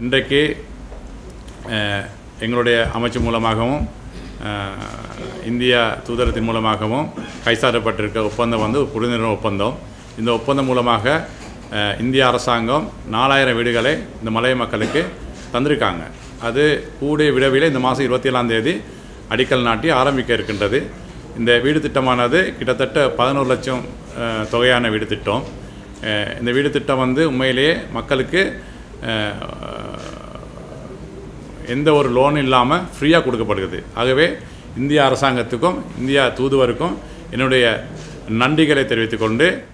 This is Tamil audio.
இன்றைக்கு அஹ், எங்களுடைய அமைச்சு மூலமாகவும் அஹ், இந்தியா தூதரத்தின் மூலமாகவும் கைச்சாரப்பட்டிருக்க ஒப்பந்தம் வந்து புரிந்துணர்வு ஒப்பந்தம் இந்த ஒப்பந்தம் மூலமாக அஹ், இந்திய அரசாங்கம் நாலாயிரம் வீடுகளை இந்த மலைய மக்களுக்கு தந்திருக்காங்க அது கூடிய விடவிலே இந்த மாதம் இருபத்தி ஏழாம் தேதி அடிக்கல் நாட்டி ஆரம்பிக்க இருக்கின்றது இந்த வீடு திட்டமானது கிட்டத்தட்ட பதினோரு லட்சம் அஹ், தொகையான வீடு திட்டம் அஹ், இந்த வீடு திட்டம் வந்து உண்மையிலேயே மக்களுக்கு அஹ், எந்த ஒரு லோன் இல்லாமல் ஃப்ரீயாக கொடுக்கப்படுகிறது ஆகவே இந்திய அரசாங்கத்துக்கும் இந்தியா தூதுவருக்கும் என்னுடைய நன்றிகளை தெரிவித்துக்கொண்டு